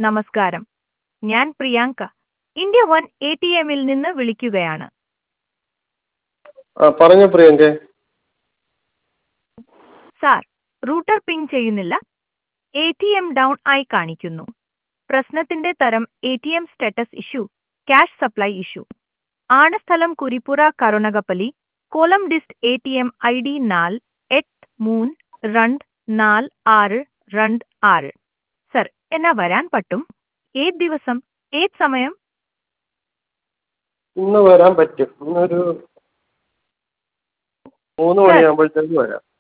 നമസ്കാരം ഞാൻ Priyanka India one A T എമ്മിൽ നിന്ന് വിളിക്കുകയാണ് ആ പറഞ്ഞോ പ്രിയങ്കേ സാർ റൂട്ടർ പിങ് ചെയ്യുന്നില്ല എ ടി എം ഡൗൺ ആയി കാണിക്കുന്നു പ്രശ്നത്തിന്റെ തരം A T M status issue cash supply issue ആണ് സ്ഥലം കുരിപ്പുറ കരുണകപ്പലി കോലം dist A T M I D നാല് എട്ട് മൂന്ന് രണ്ട് നാല് ആറ് രണ്ട് ആറ് സർ എന്നാ വരാൻ പറ്റും ഏത് ദിവസം ഏത് സമയം ഇന്ന് വരാൻ പറ്റും ഇന്നൊരു മൂന്ന് മണിയാകുമ്പോഴത്തേക്ക് വരാം